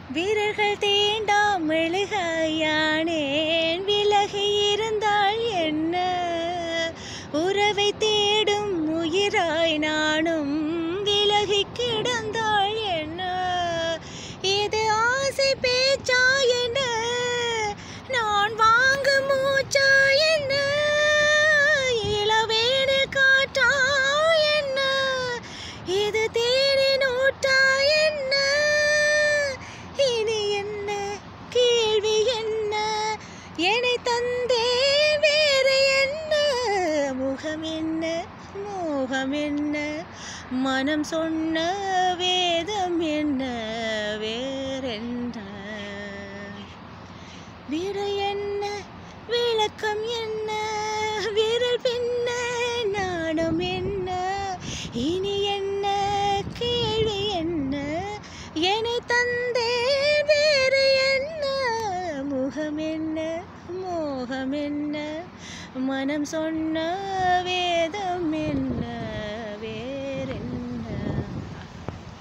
வீரர்கள் தீண்டாம் மெழுகையானேன் விலகி இருந்தால் என்ன உறவை தேடும் உயிராய் நானும் விலகி கிடந்தாள் என்ன இது ஆசை பேச்சா என்ன நான் வாங்க மூச்சா என்ன இளவேடு காற்றா என்ன இது தேனின் ஊற்றா என்ன இனி என்ன கேள்வி என்ன என்னை தந்தே வேறு என்ன முகம் என்ன மோகம் என்ன மனம் சொன்ன வேதம் என்ன வேறென்ன விடை என்ன விளக்கம் என்ன விரல் பின்ன நாணம் என்ன இனி என்ன கேள்வி என்ன என்னை தந்தே வேறு என்ன முகம் என்ன மோகம் என்ன மனம் சொன்ன வேதம் என்ன